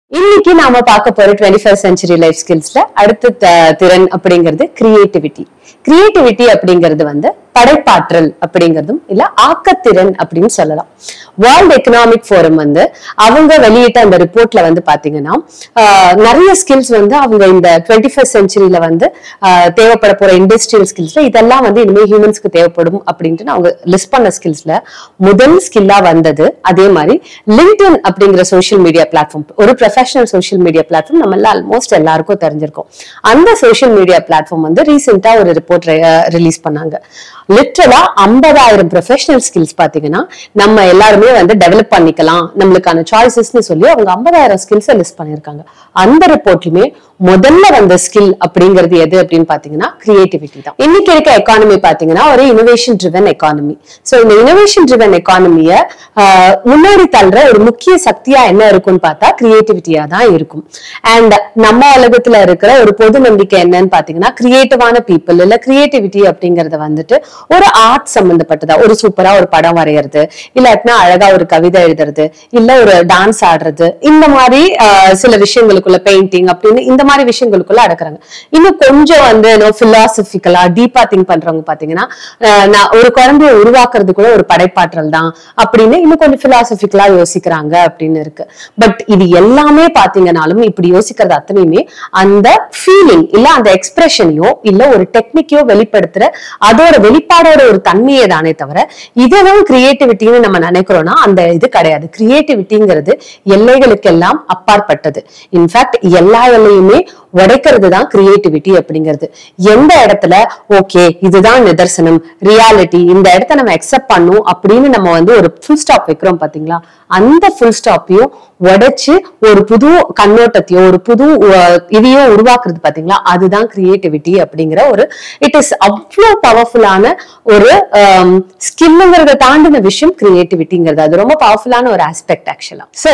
இன்னைக்கு நாம பார்க்க போற டுவெண்ட்டி ஃபர்ஸ்ட் சென்ச்சுரி லைஃப் ஸ்கில்ஸ்ல அடுத்த த- திறன் அப்படிங்கிறது கிரியேட்டிவிட்டி கிரியேட்டிவிட்டி அப்படிங்கிறது வந்து படைப்பாற்றல் அப்படிங்கிறதும் இல்ல ஆக்கத்திறன் அப்படின்னு சொல்லலாம் வேர்ல்ட் எக்கனாமிக் ஃபோரம் வந்து அவங்க வெளியிட்ட அந்த ரிப்போர்ட்ல வந்து பாத்தீங்கன்னா ஆஹ், நிறைய ஸ்கில்ஸ் வந்து அவங்க இந்த டுவெண்ட்டி ஃபர்ஸ்ட் சென்ச்சுரியில வந்து ஆஹ், தேவைப்பட போற இண்டஸ்ட்ரியல் ஸ்கில்ஸ்ல இதெல்லாம் வந்து இனிமே ஹியூமன்ஸ்க்கு தேவைப்படும் அப்படின்ட்டு அவங்க லிஸ்ட் பண்ண ஸ்கில்ஸ்ல முதல் ஸ்கில்லா வந்தது அதே மாதிரி லிங்க்டின் அப்படிங்கிற சோஷியல் மீடியா பிளாட்ஃபார்ம் ஒரு ப்ரொஃபஷனல் சோஷியல் மீடியா பிளாட்ஃபார்ம் நம்ம எல்லாம் ஆல்மோஸ்ட் எல்லாருக்கும் தெரிஞ்சிருக்கும் அந்த சோஷியல் மீடியா பிளாட்ஃபார்ம் வந்து ரீசெண்டா ஒரு ரிப்போர்ட் ரிலீஸ் பண்ணாங்க லிட்டரலா ஐம்பதாயிரம் ப்ரொஃபஷனல் ஸ்கில்ஸ் பாத்தீங்கன்னா நம்ம எல்லாருமே வந்து டெவலப் பண்ணிக்கலாம் நம்மளுக்கான சாய்ஸஸ்னு சொல்லி அவங்க ஐம்பதாயிரம் ஸ்கில்ஸை லிஸ்ட் பண்ணியிருக்காங்க அந்த ரிப்போர்ட்லயுமே முதல்ல வந்த ஸ்கில் அப்படிங்கிறது எது அப்படின்னு பாத்தீங்கன்னா கிரியேட்டிவிட்டி தான் இன்னைக்கு இருக்க எக்கானமி பாத்தீங்கன்னா ஒரு இனோவேஷன் ட்ரிவன் எக்கானமி சோ இந்த இனோவேஷன் ட்ரிவன் எக்கானமிய முன்னாடி தள்ளுற ஒரு முக்கிய சக்தியா என்ன இருக்கும்னு பார்த்தா கிரியேட்டிவிட்டியா தான் இருக்கும் அண்ட் நம்ம உலகத்துல இருக்கிற ஒரு பொது நம்பிக்கை என்னன்னு பாத்தீங்கன்னா கிரியேட்டிவான பீப்புள் இல்ல கிரியேட்டிவிட்டி அப்படிங்கறத வந்துட்டு ஒரு ஆர்ட் சம்பந்தப்பட்டதா ஒரு சூப்பரா ஒரு படம் வரைகிறது இல்லாட்டினா அழகா ஒரு கவிதை எழுதுறது இல்ல ஒரு டான்ஸ் ஆடுறது இந்த மாதிரி ஆஹ், சில விஷயங்களுக்குள்ள பெயிண்டிங் அப்படின்னு இந்த மாதிரி விஷயங்களுக்குள்ள அடக்குறாங்க இன்னும் கொஞ்சம் வந்து பிலாசபிக்கலா டீப்பா திங்க் பண்றவங்க பாத்தீங்கன்னா ஆஹ், நான் ஒரு குழந்தைய உருவாக்குறது கூட ஒரு படைப்பாற்றல் தான் அப்படின்னு இன்னும் கொஞ்சம் பிலாசபிக்கலா யோசிக்கிறாங்க அப்படின்னு இருக்கு பட் இது எல்லாமே பாத்தீங்கன்னாலும் இப்படி யோசிக்கிறது அத்தனையுமே அந்த ஃபீலிங் இல்ல அந்த எக்ஸ்பிரஷனையோ இல்ல ஒரு டெக்னிக்கையோ வெளிப்படுத்துற அதோட வெளிப்பாடோட ஒரு தன்மையே தானே தவிர இதெல்லாம் கிரியேட்டிவிட்டின்னு நம்ம நினைக்கிறோம்னா அந்த இது கிடையாது கிரியேட்டிவிட்டிங்கிறது எல்லைகளுக்கெல்லாம் அப்பாற்பட்டது இன்ஃபேக்ட் எல்லா எல்லையுமே உடைக்கிறது தான் கிரியேட்டிவிட்டி அப்படிங்கிறது எந்த இடத்துல ஓகே இதுதான் நிதர்சனம் ரியாலிட்டி இந்த இடத்த நம்ம அக்செப்ட் பண்ணும் அப்படின்னு நம்ம வந்து ஒரு ஃபுல் ஸ்டாப் வைக்கிறோம் பாத்தீங்களா அந்த ஃபுல் ஸ்டாப்பையும் உடைச்சு ஒரு புது கண்ணோட்டத்தையோ ஒரு புது அஹ், இதையோ உருவாக்குறது பாத்தீங்களா அதுதான் கிரியேட்டிவிட்டி அப்படிங்கிற ஒரு இட் இஸ் அவ்வளோ பவர்ஃபுல்லான ஒரு ஸ்கில்லுங்கிறத தாண்டின விஷயம் கிரியேட்டிவிட்டிங்கிறது அது ரொம்ப பவர்ஃபுல்லான ஒரு ஆஸ்பெக்ட் ஆக்சுவலா சோ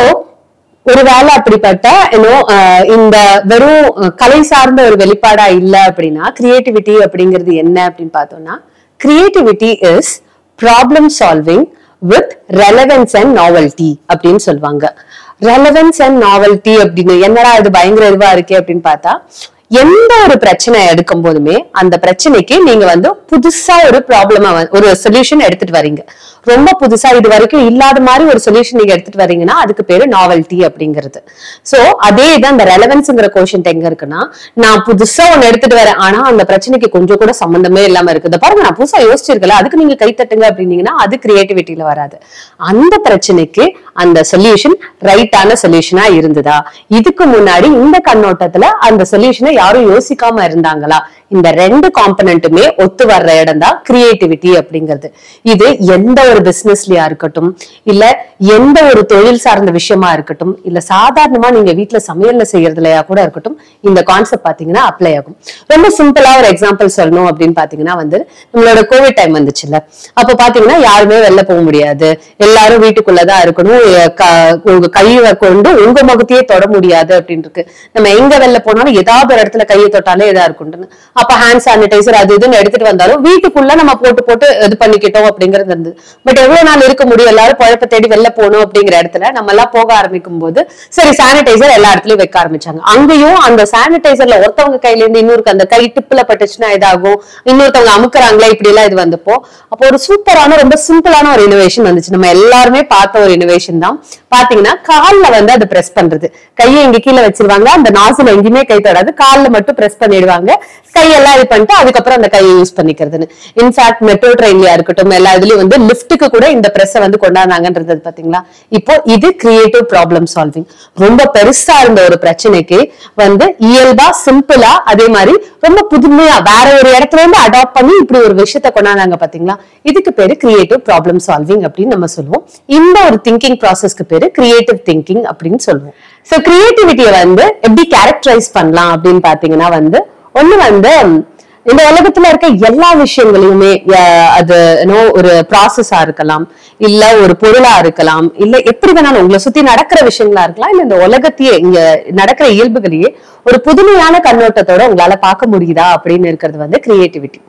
ஒருவேளை அப்படிப்பட்ட இன்னும் இந்த வெறும் அஹ், கலை சார்ந்த ஒரு வெளிப்பாடா இல்ல அப்படின்னா கிரியேட்டிவிட்டி அப்படிங்கிறது என்ன அப்படின்னு பார்த்தோம்னா creativity is problem solving with relevance and novelty அப்படின்னு சொல்லுவாங்க ரெலவென்ஸ் அண்ட் நாவல்டி அப்படின்னு என்னடா இது பயங்கர இதுவா இருக்கே அப்படின்னு பார்த்தா எந்த ஒரு பிரச்சனை எடுக்கும் போதுமே அந்த பிரச்சனைக்கு நீங்க வந்து புதுசா ஒரு ப்ராப்ளமா ஒரு சொல்யூஷன் எடுத்துட்டு வரீங்க ரொம்ப புதுசா இது வரைக்கும் இல்லாத மாதிரி ஒரு சொல்யூஷன் நீங்க எடுத்துட்டு வரீங்கன்னா அதுக்கு பேரு நாவல்டி அப்படிங்கிறது சோ அதே தான் இந்த ரெலவென்ஸ்ங்கிற கோஷன் எங்க இருக்குன்னா நான் புதுசா ஒண்ணு எடுத்துட்டு வரேன் ஆனா அந்த பிரச்சனைக்கு கொஞ்சம் கூட சம்பந்தமே இல்லாம இருக்குது பாருங்க நான் புதுசா யோசிச்சிருக்கல அதுக்கு நீங்க கை தட்டுங்க அப்படின்னீங்கன்னா அது கிரியேட்டிவிட்டியில வராது அந்த பிரச்சனைக்கு அந்த சொல்யூஷன் ரைட்டான சொல்யூஷனா இருந்ததா இதுக்கு முன்னாடி இந்த கண்ணோட்டத்துல அந்த சொல்யூஷனை யாரும் யோசிக்காம இருந்தாங்களா இந்த ரெண்டு காம்பனண்ட்டுமே ஒத்து வர்ற இடம் தான் கிரியேட்டிவிட்டி அப்படிங்கிறது இது எந்த ஒரு பிசினஸ்லயா இருக்கட்டும் இல்ல எந்த ஒரு தொழில் சார்ந்த விஷயமா இருக்கட்டும் இல்ல சாதாரணமா நீங்க வீட்ல சமையல்ல செய்யறதுலயா கூட இருக்கட்டும் இந்த கான்செப்ட் பாத்தீங்கன்னா அப்ளை ஆகும் ரொம்ப சிம்பிளா ஒரு எக்ஸாம்பிள் சொல்லணும் அப்படின்னு பாத்தீங்கன்னா வந்து நம்மளோட கோவிட் டைம் வந்துச்சுல்ல அப்ப பாத்தீங்கன்னா யாருமே வெளில போக முடியாது எல்லாரும் வீட்டுக்குள்ளதான் இருக்கணும் எ- க- உங்க கையை கொண்டு உங்க முகத்தையே தொட முடியாது அப்படின்னு இருக்கு நம்ம எங்க வெளில போனாலும் ஏதாவது ஒரு இடத்துல கையை தொட்டாலே இதா இருக்கும்னு அப்ப ஹேண்ட் சானிடைசர் அது இதுன்னு எடுத்துட்டு வந்தாலும் வீட்டுக்குள்ள நம்ம போட்டு போட்டு இது பண்ணிக்கிட்டோம் அப்படிங்கிறது இருந்தது பட் எவ்வளவு நாள் இருக்க முடியும் எல்லாரும் குழப்ப தேடி வெளில போகணும் அப்படிங்கிற இடத்துல நம்ம எல்லாம் போக ஆரம்பிக்கும் போது சரி சானிடைசர் எல்லா இடத்துலயும் வைக்க ஆரம்பிச்சாங்க அங்கேயும் அந்த சானிடைசர்ல ஒருத்தவங்க கையில இருந்து இன்னொருக்கு அந்த கை டிப்புல பட்டுச்சுன்னா இதாகும் இன்னொருத்தவங்க அமுக்குறாங்களா இப்படி எல்லாம் இது வந்தப்போ அப்போ ஒரு சூப்பரான ரொம்ப சிம்பிளான ஒரு இனோவேஷன் வந்துச்சு நம்ம எல்லாருமே பார்த்த ஒரு இனோவேஷன் தான் பாத்தீங்கன்னா கால்ல வந்து அது பிரஸ் பண்றது கையை இங்க கீழே வச்சிருவாங்க அந்த நாசில எங்கேயுமே கை தொடாது கால்ல மட்டும் பிரஸ் பண்ணிடுவாங்க கையெல்லாம் இது பண்ணிட்டு அதுக்கப்புறம் அந்த கையை யூஸ் பண்ணிக்கிறதுன்னு இன்ஃபேக்ட் மெட்ரோ ட்ரெயின்லயா இருக்கட்டும் எல்லா இதுலயும் வந்து லிஃப்ட்டுக்கு கூட இந்த பிரஸ்ஸை வந்து கொண்டாடுனாங்கன்றது பாத்தீங்களா இப்போ இது கிரியேட்டிவ் ப்ராப்ளம் சால்விங் ரொம்ப பெருசா இருந்த ஒரு பிரச்சனைக்கு வந்து இயல்பா சிம்பிளா அதே மாதிரி ரொம்ப புதுமையா வேற ஒரு இடத்துல இருந்து அடாப்ட் பண்ணி இப்படி ஒரு விஷயத்த கொண்டாடுனாங்க பாத்தீங்களா இதுக்கு பேரு கிரியேட்டிவ் ப்ராப்ளம் சால்விங் அப்படின்னு நம்ம சொல்லுவோம் இந்த ஒரு திங்கிங் ப்ராசஸ்க்கு பேரு கிரியேட்டிவ் திங்கிங் அப்படின்னு சொல்லுவோம் சோ கிரியேட்டிவிட்டியை வந்து எப்படி கேரக்டரைஸ் பண்ணலாம் அப்படின்னு பாத்தீங்கன்னா வந்து ஒண்ணு வந்து இந்த உலகத்துல இருக்க எல்லா விஷயங்களையுமே அஹ், அது ஏன்னோ ஒரு ப்ராசஸா இருக்கலாம் இல்ல ஒரு பொருளா இருக்கலாம் இல்ல எப்படி வேணாலும் உங்களை சுத்தி நடக்கிற விஷயங்களா இருக்கலாம் இல்ல இந்த உலகத்தையே இங்க நடக்கிற இயல்புகளையே ஒரு புதுமையான கண்ணோட்டத்தோட உங்களால பார்க்க முடியுதா அப்படின்னு இருக்கிறது வந்து கிரியேட்டிவிட்டி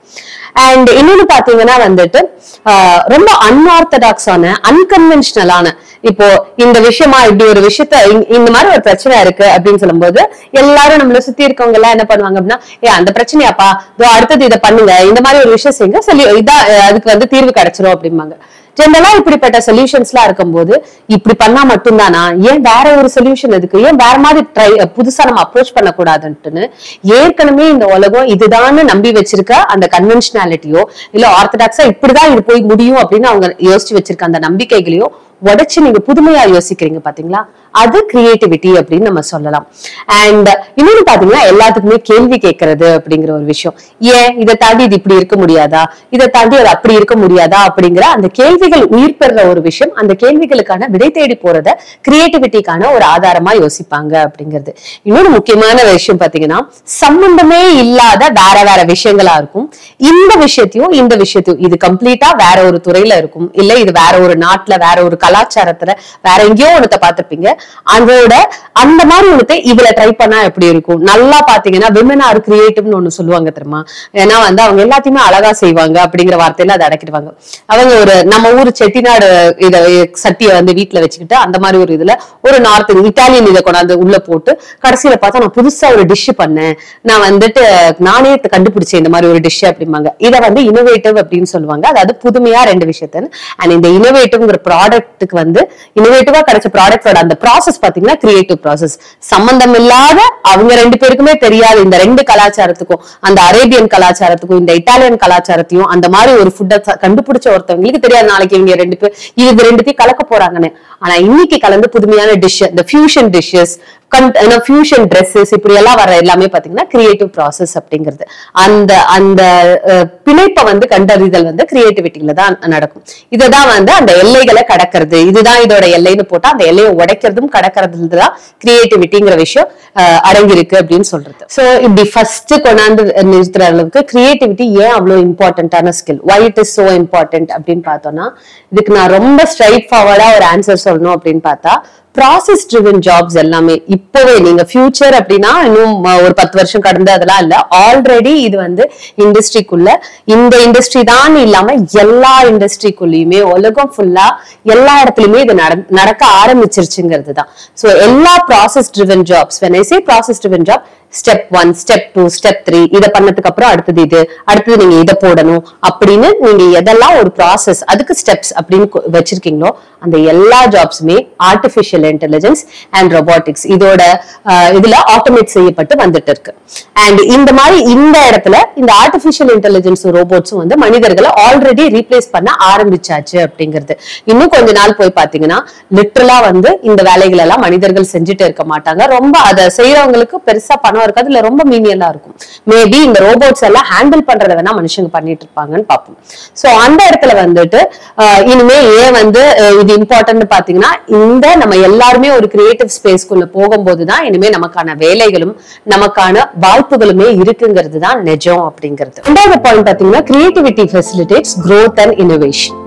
அண்ட் இன்னொன்னு பாத்தீங்கன்னா வந்துட்டு ஆஹ் ரொம்ப அன்ஆர்த்தடாக்ஸான அன்கன்வென்ஷனலான இப்போ இந்த விஷயமா இப்படி ஒரு விஷயத்த இ- இந்த மாதிரி ஒரு பிரச்சனை இருக்கு அப்படின்னு சொல்லும்போது எல்லாரும் நம்மள சுத்தி இருக்கவங்க எல்லாம் என்ன பண்ணுவாங்க அப்படின்னா ஏ அந்த பிரச்சனையாப்பா இதோ அடுத்தது இதை பண்ணுங்க இந்த மாதிரி ஒரு விஷயம் செய்யுங்க சொல்லி இதா அஹ் அதுக்கு வந்து தீர்வு கிடைச்சிரும் அப்படிம்பாங்க ஜெனரலா இப்படிப்பட்ட சொல்யூஷன்ஸ் எல்லாம் இருக்கும்போது இப்படி பண்ணா மட்டும்தானா ஏன் வேற ஒரு சொல்யூஷன் இருக்கு ஏன் வேற மாதிரி ட்ரை புதுசா நம்ம அப்ரோச் பண்ணக்கூடாதுன்ட்டுன்னு ஏற்கனவே இந்த உலகம் இதுதான்னு நம்பி வச்சிருக்க அந்த கன்வென்ஷனாலிட்டியோ இல்ல ஆர்த்தடாக்ஸா இப்படிதான் இது போய் முடியும் அப்படின்னு அவங்க யோசிச்சு வச்சிருக்க அந்த நம்பிக்கைகளையோ உடைச்சு நீங்க புதுமையா யோசிக்கிறீங்க பாத்தீங்களா அது கிரியேட்டிவிட்டி அப்படின்னு நம்ம சொல்லலாம் அண்ட் இன்னொன்னு பாத்தீங்கன்னா எல்லாத்துக்குமே கேள்வி கேட்கறது அப்படிங்கிற ஒரு விஷயம் ஏன் இதை தாண்டி இது இப்படி இருக்க முடியாதா இதை தாண்டி அது அப்படி இருக்க முடியாதா அப்படிங்கிற அந்த கேள்விகள் உயிர் பெறுற ஒரு விஷயம் அந்த கேள்விகளுக்கான விடை தேடி போறத கிரியேட்டிவிட்டிக்கான ஒரு ஆதாரமா யோசிப்பாங்க அப்படிங்கிறது இன்னொரு முக்கியமான விஷயம் பாத்தீங்கன்னா சம்பந்தமே இல்லாத வேற வேற விஷயங்களா இருக்கும் இந்த விஷயத்தையும் இந்த விஷயத்தையும் இது கம்ப்ளீட்டா வேற ஒரு துறையில இருக்கும் இல்ல இது வேற ஒரு நாட்டுல வேற ஒரு கலாச்சாரத்துல வேற எங்கேயோ ஒண்ணத்தை பார்த்திருப்பீங்க அதோட அந்த மாதிரி ஒண்ணத்தை இதுல ட்ரை பண்ணா எப்படி இருக்கும் நல்லா பாத்தீங்கன்னா விமன் ஆர் கிரியேட்டிவ்னு ஒண்ணு சொல்லுவாங்க தெரியுமா ஏன்னா வந்து அவங்க எல்லாத்தையுமே அழகா செய்வாங்க அப்படிங்கிற வார்த்தையில அதை அடக்கிடுவாங்க அவங்க ஒரு நம்ம ஊர் செட்டிநாடு இத சட்டியை வந்து வீட்டுல வச்சுக்கிட்டு அந்த மாதிரி ஒரு இதுல ஒரு நார்த் இட்டாலியன் இதை கொண்டாந்து உள்ள போட்டு கடைசியில பார்த்தா நான் புதுசா ஒரு டிஷ் பண்ணேன் நான் வந்துட்டு நானே கண்டுபிடிச்சேன் இந்த மாதிரி ஒரு டிஷ் அப்படிம்பாங்க இதை வந்து இனோவேட்டிவ் அப்படின்னு சொல்லுவாங்க அதாவது புதுமையா ரெண்டு விஷயத்த அண்ட் இந்த இனோவேட்டிவ்ங்கிற ப்ராடக்ட்டுக்கு வந்து இனோவேட்டிவா கிடைச்ச ப்ராடக்டோட அந்த ப்ராசஸ் பாத்தீங்கன்னா கிரியேட்டிவ் ப்ராசஸ் சம்பந்தம் இல்லாத அவங்க ரெண்டு பேருக்குமே தெரியாது இந்த ரெண்டு கலாச்சாரத்துக்கும் அந்த அரேபியன் கலாச்சாரத்துக்கும் இந்த இட்டாலியன் கலாச்சாரத்தையும் அந்த மாதிரி ஒரு ஃபுட்டை கண்டுபிடிச்ச ஒருத்தவங்களுக்கு தெரியாது நாளைக்கு இவங்க ரெண்டு பேர் இது ரெண்டுத்தையும் கலக்க போறாங்கன்னு ஆனா இன்னைக்கு கலந்து புதுமையான டிஷ் இந்த ஃபியூஷன் டிஷ்ஷஸ் ஃபியூஷன் ட்ரெஸ்ஸஸ் இப்படி எல்லாம் வர எல்லாமே பாத்தீங்கன்னா கிரியேட்டிவ் ப்ராசஸ் அப்படிங்கிறது அந்த அந்த அஹ், பிணைப்பை வந்து கண்டறிதல் வந்து கிரியேட்டிவிட்டியில தான் நடக்கும் இதுதான் வந்து அந்த எல்லைகளை கடக்கிறது இதுதான் இதோட எல்லைன்னு போட்டா அந்த எல்லையை உடைக்கிறதும் கடக்கிறது தான் கிரியேட்டிவிட்டிங்கிற விஷயம் அஹ், அடங்கியிருக்கு அப்படின்னு சொல்றது சோ இப்படி ஃபர்ஸ்ட் கொண்டாந்து நிறுத்துற அளவுக்கு கிரியேட்டிவிட்டி ஏன் அவ்வளவு இம்பார்ட்டன்டான skill why it is so important அப்படின்னு பார்த்தோம்னா இதுக்கு நான் ரொம்ப ஸ்ட்ரைட் ஃபார்வர்டா ஒரு ஆன்சர் சொல்லணும் அப்படின்னு பார்த்தா ப்ராசஸ் ட்ரிவன் ஜாப்ஸ் எல்லாமே இப்பவே நீங்க ஃபியூச்சர் அப்படின்னா இன்னும் அஹ், ஒரு பத்து வருஷம் கடந்து அதெல்லாம் இல்ல ஆல்ரெடி இது வந்து இண்டஸ்ட்ரிக்குள்ள இந்த இண்டஸ்ட்ரி தான் இல்லாம எல்லா இண்டஸ்ட்ரிக்குள்ளயுமே உலகம் ஃபுல்லா எல்லா இடத்துலயுமே இது நட- நடக்க ஆரம்பிச்சிருச்சுங்கிறது தான் ஸோ எல்லா process driven jobs when I say process driven job step one step two step three இதை பண்ணதுக்கு அப்புறம் அடுத்தது இது அடுத்தது நீங்க இதை போடணும் அப்படின்னு நீங்க எதெல்லாம் ஒரு ப்ராசஸ் அதுக்கு ஸ்டெப்ஸ் அப்படின்னு கு- வச்சிருக்கீங்களோ அந்த எல்லா ஜாப்ஸுமே ஆர்டிஃபிஷியல் இன்டெலிஜென்ஸ் அண்ட் ரொபாட்டிக்ஸ் இதோட அஹ், இதுல ஆட்டோமேட் செய்யப்பட்டு வந்துட்டு இருக்கு அண்ட் இந்த மாதிரி இந்த இடத்துல இந்த ஆர்டிஃபிஷியல் இன்டெலிஜென்ஸ் ரோபோட்ஸும் வந்து மனிதர்களை ஆல்ரெடி ரீப்ளேஸ் பண்ண ஆரம்பிச்சாச்சு அப்படிங்கிறது இன்னும் கொஞ்ச நாள் போய் பாத்தீங்கன்னா லிட்டரலா வந்து இந்த வேலைகள் எல்லாம் மனிதர்கள் செஞ்சுட்டு இருக்க மாட்டாங்க ரொம்ப அதை செய்யறவங்களுக்கு பெருசா பணம் இருக்காது இல்ல ரொம்ப மீனியலா இருக்கும் மேபி இந்த ரோபோட்ஸ் எல்லாம் ஹேண்டில் பண்றதை வேணா மனுஷங்க பண்ணிட்டு இருப்பாங்கன்னு பார்ப்போம் சோ அந்த இடத்துல வந்துட்டு ஆஹ், இனிமே ஏன் வந்து அஹ், இது இம்பார்ட்டன்ட் பாத்தீங்கன்னா இந்த நம்ம எல்லாருமே ஒரு கிரியேட்டிவ் ஸ்பேஸ்க்குள்ள போகும்போது தான் இனிமே நமக்கான வேலைகளும் நமக்கான வாய்ப்புகளுமே இருக்குங்கிறது தான் நிஜம் அப்படிங்கிறது ரெண்டாவது பாயிண்ட் பாத்தீங்கன்னா creativity facilitates growth and innovation